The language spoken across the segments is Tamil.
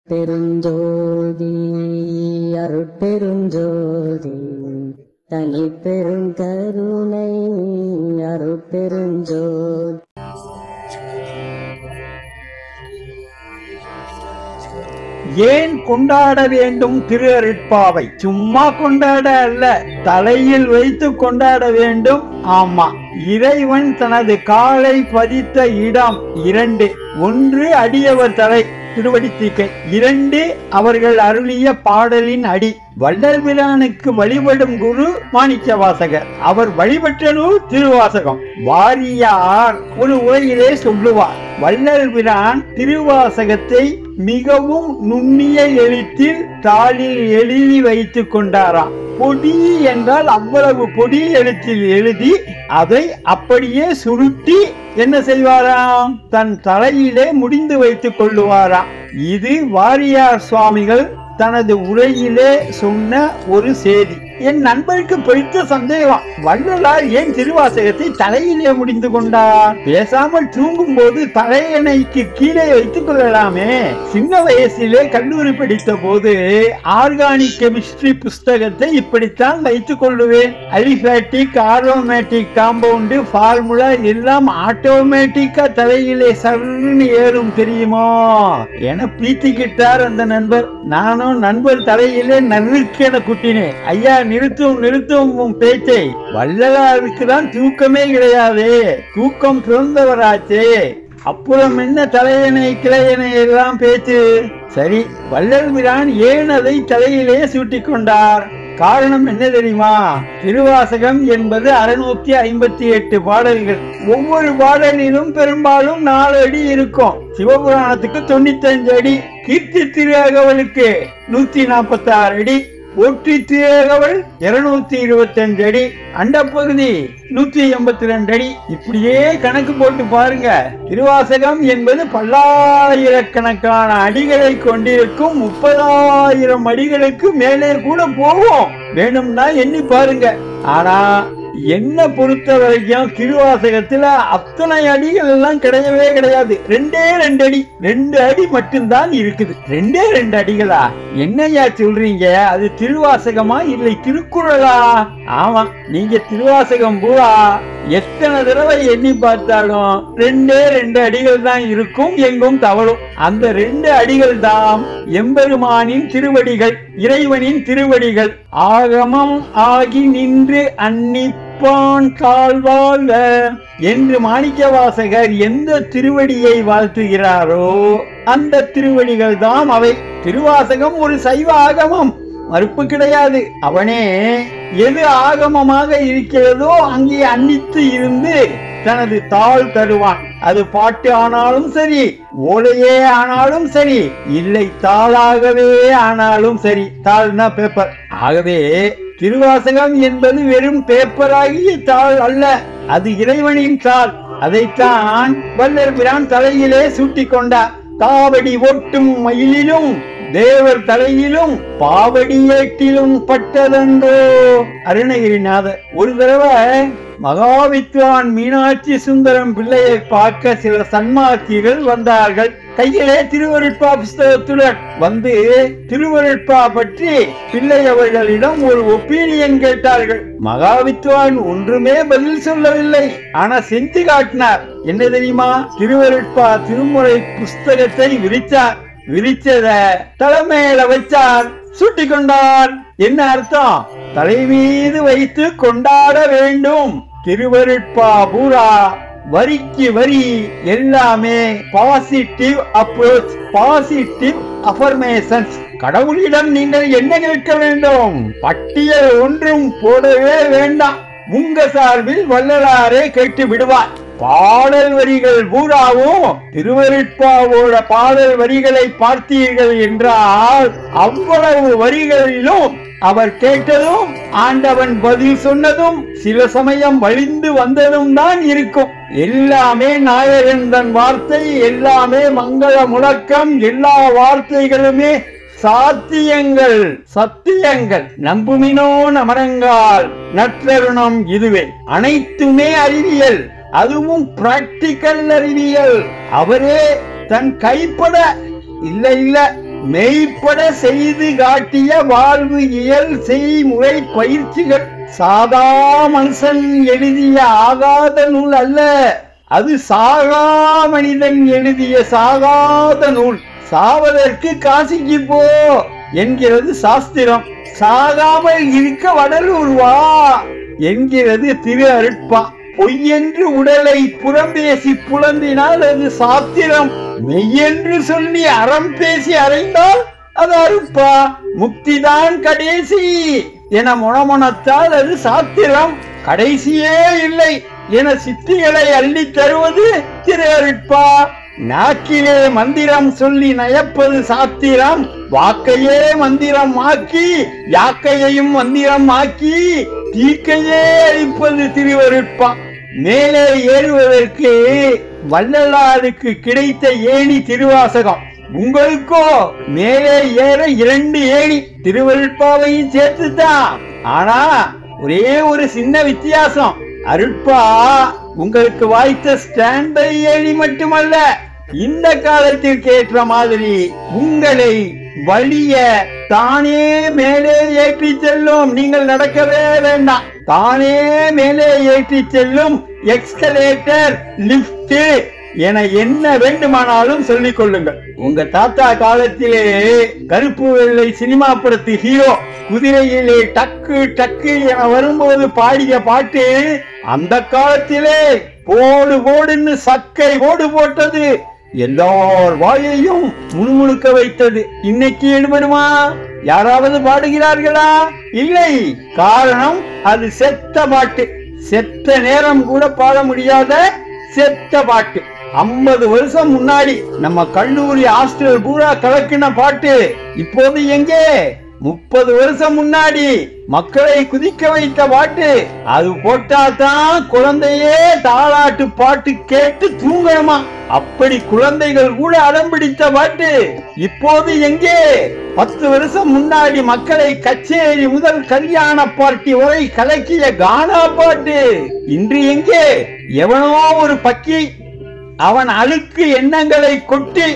பெருஞ்சோதி அருட்பெருஞ்சோதி தனி பெருங்கருணை அருட்பெருஞ்சோதி ஏன் கொண்டாட வேண்டும் திரு அருட்பாவை சும்மா கொண்டாட அல்ல தலையில் வைத்து கொண்டாட வேண்டும் ஆமா இறைவன் தனது காலை பதித்த இடம் இரண்டு ஒன்று அடியவர் தலை திருவடித்தீக்கை இரண்டு அவர்கள் அருளிய பாடலின் அடி வள்ளல் பிரானுக்கு வழிபடும் குரு மாணிக்க வாசகர் அவர் வழிபட்ட நூல் திருவாசகம் வாரியார் ஒரு உரையிலே சொல்லுவார் வள்ளல் பிரான் திருவாசகத்தை மிகவும் நுண்ணிய எழுத்தில் தாளில் எழுதி வைத்துக் கொண்டாராம் பொடி என்றால் அவ்வளவு பொடி எழுத்தில் எழுதி அதை அப்படியே சுருட்டி என்ன செய்வாராம் தன் தலையிலே முடிந்து வைத்துக் கொள்ளுவாராம் இது வாரியார் சுவாமிகள் தனது உரையிலே சொன்ன ஒரு செய்தி என் நண்பருக்கு பிடித்த சந்தேகம் வள்ளலார் ஏன் திருவாசகத்தை தலையிலே முடிந்து கொண்டார் பேசாமல் தூங்கும் போது தலையணைக்கு கீழே வைத்துக் கொள்ளலாமே சின்ன வயசிலே கல்லூரி படித்த போது ஆர்கானிக் கெமிஸ்ட்ரி புஸ்தகத்தை இப்படித்தான் வைத்துக் கொள்ளுவேன் அலிபேட்டிக் ஆரோமேட்டிக் காம்பவுண்டு ஃபார்முலா எல்லாம் ஆட்டோமேட்டிக்கா தலையிலே சருன்னு ஏறும் தெரியுமா என பீத்திக்கிட்டார் அந்த நண்பர் நானும் நண்பர் தலையிலே நறுக்கென குட்டினேன் ஐயா நிறுத்தும் நிறுத்தும் உன் பேச்சை வள்ளலாருக்கு தான் தூக்கமே கிடையாதே தூக்கம் பிறந்தவராச்சே அப்புறம் என்ன தலையணை கிளையணை எல்லாம் பேச்சு சரி வள்ளல் பிரான் ஏன் அதை தலையிலே சூட்டிக் கொண்டார் காரணம் என்ன தெரியுமா திருவாசகம் என்பது அறுநூத்தி ஐம்பத்தி எட்டு பாடல்கள் ஒவ்வொரு பாடலிலும் பெரும்பாலும் நாலு அடி இருக்கும் சிவபுராணத்துக்கு தொண்ணூத்தி அஞ்சு அடி கீர்த்தி திருஅகவலுக்கு நூத்தி நாற்பத்தி ஆறு அடி ஒற்றி திருஅகவல் இருநூத்தி இருபத்தி அஞ்சு அடி அண்டப்பகுதி நூத்தி எண்பத்தி ரெண்டு அடி இப்படியே கணக்கு போட்டு பாருங்க திருவாசகம் என்பது பல்லாயிரக்கணக்கான அடிகளை கொண்டிருக்கும் முப்பதாயிரம் அடிகளுக்கு மேலே கூட போகும் வேணும்னா எண்ணி பாருங்க ஆனா என்ன பொறுத்த வரைக்கும் திருவாசகத்துல அத்தனை அடிகள் எல்லாம் கிடையவே கிடையாது ரெண்டே ரெண்டு அடி ரெண்டு அடி மட்டும்தான் இருக்குது ரெண்டே ரெண்டு அடிகளா என்னையா சொல்றீங்க அது திருவாசகமா இல்லை திருக்குறளா ஆமா நீங்க திருவாசகம் பூரா எத்தனை தடவை எண்ணி பார்த்தாலும் ரெண்டே ரெண்டு அடிகள் தான் இருக்கும் எங்கும் தவறும் அந்த ரெண்டு அடிகள் தான் எம்பெருமானின் திருவடிகள் இறைவனின் திருவடிகள் ஆகமம் ஆகி நின்று அன்னிப்பான் தாழ்வாழ்க என்று மாணிக்க வாசகர் எந்த திருவடியை வாழ்த்துகிறாரோ அந்த திருவடிகள் தான் அவை திருவாசகம் ஒரு சைவ ஆகமம் மறுப்பு கிடையாது அவனே எது ஆகமமாக இருக்கிறதோ அங்கே அன்னித்து இருந்து தனது தாள் தருவான் அது பாட்டு ஆனாலும் சரி ஓலையே ஆனாலும் சரி இல்லை தாளாகவே ஆனாலும் சரி தாள்னா பேப்பர் ஆகவே திருவாசகம் என்பது வெறும் பேப்பராகிய தாள் அல்ல அது இறைவனின் தாள் அதைத்தான் வல்லர் பிரான் தலையிலே சூட்டிக் கொண்டார் காவடி ஒட்டும் மயிலிலும் தேவர் தலையிலும் பாவடி ஏட்டிலும் பட்டதன்றோ அருணகிரிநாதர் ஒரு தடவை மகாவித்வான் மீனாட்சி சுந்தரம் பிள்ளையை பார்க்க சில சன்மார்த்திகள் வந்தார்கள் கையிலே திருவருட்பா புஸ்தகத்துடன் வந்து திருவருட்பா பற்றி பிள்ளை அவர்களிடம் ஒரு ஒப்பீனியன் கேட்டார்கள் மகாவித்வான் ஒன்றுமே பதில் சொல்லவில்லை ஆனா செஞ்சு காட்டினார் என்ன தெரியுமா திருவருட்பா திருமுறை புஸ்தகத்தை விரிச்சார் விரிச்சத தலைமையில வச்சார் சுட்டி கொண்டார் என்ன அர்த்தம் தலை மீது வைத்து கொண்டாட வேண்டும் திருவருட்பா பூரா வரிக்கு வரி எல்லாமே பாசிட்டிவ் அப்ரோச் பாசிட்டிவ் அஃபர்மேஷன்ஸ் கடவுளிடம் நீங்கள் என்ன கேட்க வேண்டும் பட்டியல் ஒன்றும் போடவே வேண்டாம் உங்க சார்பில் வள்ளலாரே கேட்டு விடுவார் பாடல் வரிகள் பூராவும் திருவருட்பாவோட பாடல் வரிகளை பார்த்தீர்கள் என்றால் அவ்வளவு வரிகளிலும் அவர் கேட்டதும் ஆண்டவன் பதில் சொன்னதும் சில சமயம் வழிந்து வந்ததும் தான் இருக்கும் எல்லாமே நாயகந்தன் வார்த்தை எல்லாமே மங்கள முழக்கம் எல்லா வார்த்தைகளுமே சாத்தியங்கள் சத்தியங்கள் நம்புமினோ நமரங்கால் நற்றருணம் இதுவே அனைத்துமே அறிவியல் அதுவும் பிராக்டிக்கல் அறிவியல் அவரே தன் கைப்பட இல்ல இல்ல மெய்ப்பட செய்து காட்டிய வாழ்வு இயல் செய்முறை பயிற்சிகள் சாதா மனுஷன் எழுதிய ஆகாத நூல் அல்ல அது சாகா மனிதன் எழுதிய சாகாத நூல் சாவதற்கு காசிக்கு போ என்கிறது சாஸ்திரம் சாகாமல் இருக்க வடலூர் வா என்கிறது திரு அருட்பா பொய்யென்று உடலை புறம்பேசி புலம்பினால் அது சாத்திரம் மெய்யென்று சொல்லி அறம் பேசி அறைந்தால் அது அருட்பா முக்திதான் கடைசி என முணமுணத்தால் அது சாத்திரம் கடைசியே இல்லை என சித்திகளை அள்ளி தருவது திரு அருட்பா நாக்கிலே மந்திரம் சொல்லி நயப்பது சாத்திரம் வாக்கையே மந்திரம் ஆக்கி யாக்கையையும் மந்திரம் ஆக்கி தீக்கையே அழிப்பது திருவருட்பா மேலே ஏறுவதற்கு வள்ளலாருக்கு கிடைத்த ஏணி திருவாசகம் உங்களுக்கோ மேலே ஏற இரண்டு ஏணி திருவருட்பாவையும் சேர்த்துதான் ஆனா ஒரே ஒரு சின்ன வித்தியாசம் அருட்பா உங்களுக்கு வாய்த்த ஸ்டாண்ட் பை ஏணி மட்டுமல்ல இந்த காலத்திற்கு ஏற்ற மாதிரி உங்களை வழிய தானே மேலே ஏற்றி செல்லும் நீங்கள் நடக்கவே வேண்டாம் தானே மேலே ஏற்றி செல்லும் எக்ஸ்கலேட்டர் லிப்ட் என என்ன வேண்டுமானாலும் சொல்லிக் கொள்ளுங்கள் உங்க தாத்தா காலத்திலே கருப்பு வெள்ளை சினிமா படத்து ஹீரோ குதிரையிலே டக்கு டக்கு என வரும்போது பாடிய பாட்டு அந்த காலத்திலே போடு போடுன்னு சக்கை ஓடு போட்டது எல்லார் வாயையும் முணுமுணுக்க வைத்தது இன்னைக்கு எடுபடுமா யாராவது பாடுகிறார்களா இல்லை காரணம் அது செத்த பாட்டு செத்த நேரம் கூட பாட முடியாத செத்த பாட்டு ஐம்பது வருஷம் முன்னாடி நம்ம கல்லூரி ஹாஸ்டல் பூரா கலக்கின பாட்டு இப்போது எங்கே முப்பது வருஷம் முன்னாடி மக்களை குதிக்க வைத்த பாட்டு அது போட்டா தான் குழந்தையே தாளாட்டு பாட்டு கேட்டு தூங்கணுமா அப்படி குழந்தைகள் கூட அடம்பிடித்த பாட்டு இப்போது எங்கே பத்து வருஷம் முன்னாடி மக்களை கச்சேரி முதல் கல்யாண பார்ட்டி வரை கலக்கிய கானா பாட்டு இன்று எங்கே எவனோ ஒரு பக்கி அவன் அழுக்கு எண்ணங்களை கொட்டி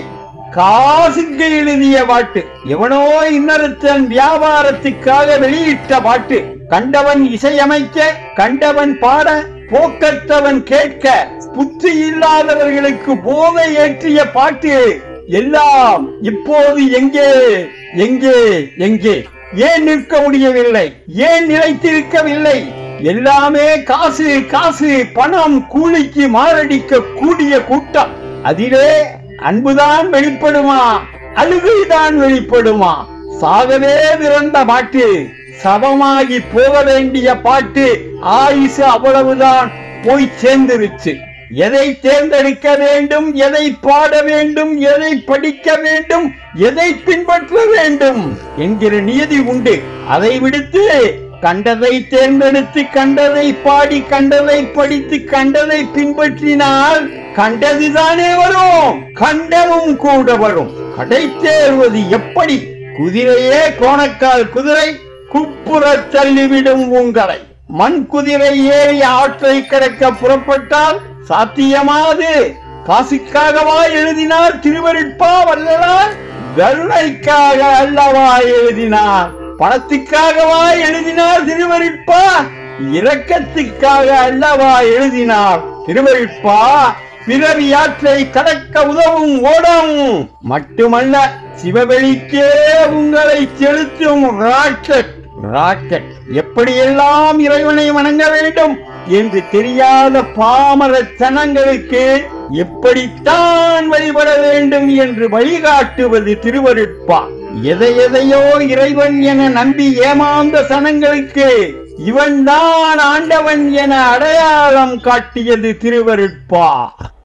காசுக்கு எழுதிய பாட்டு எவனோ இன்னொருத்தன் வியாபாரத்துக்காக வெளியிட்ட பாட்டு கண்டவன் இசையமைக்க கண்டவன் பாட போக்கத்தவன் கேட்க புத்தி இல்லாதவர்களுக்கு போதை ஏற்றிய பாட்டு எல்லாம் இப்போது எங்கே எங்கே எங்கே ஏன் நிற்க முடியவில்லை ஏன் நிலைத்திருக்கவில்லை எல்லாமே காசு காசு பணம் கூலிக்கு மாரடிக்க கூடிய கூட்டம் அதிலே அன்புதான் வெளிப்படுமா அழுகைதான் வெளிப்படுமா சாகவே பிறந்த பாட்டு சபமாகி போக வேண்டிய பாட்டு ஆயுசு அவ்வளவுதான் போய் சேர்ந்துருச்சு எதை தேர்ந்தெடுக்க வேண்டும் எதை பாட வேண்டும் எதை படிக்க வேண்டும் எதை பின்பற்ற வேண்டும் என்கிற நியதி உண்டு அதை விடுத்து கண்டதை தேர்ந்தெடுத்து கண்டதை பாடி கண்டதை படித்து கண்டதை பின்பற்றினால் கண்டதுதானே வரும் கண்டமும் கூட வரும் கடை தேர்வது எப்படி குதிரையே கோணக்கால் குதிரை குப்புற தள்ளிவிடும் உங்களை மண் குதிரை ஏறி ஆற்றை கடக்க புறப்பட்டால் சாத்தியமாது காசுக்காகவா எழுதினார் திருவருட்பா வல்லலார் கருணைக்காக அல்லவா எழுதினார் பணத்துக்காகவா எழுதினார் திருவருட்பா இரக்கத்துக்காக அல்லவா எழுதினார் திருவருட்பா பிறவி ஆற்றை கடக்க உதவும் ஓடம் மட்டுமல்ல சிவவெளிக்கே உங்களை செலுத்தும் ராக்கெட் ராக்கெட் எப்படியெல்லாம் இறைவனை வணங்க வேண்டும் என்று தெரியாத பாமர சனங்களுக்கு எப்படித்தான் வழிபட வேண்டும் என்று வழிகாட்டுவது திருவருட்பா எதை எதையோ இறைவன் என நம்பி ஏமாந்த சனங்களுக்கு இவன்தான் ஆண்டவன் என அடையாளம் காட்டியது திருவருட்பா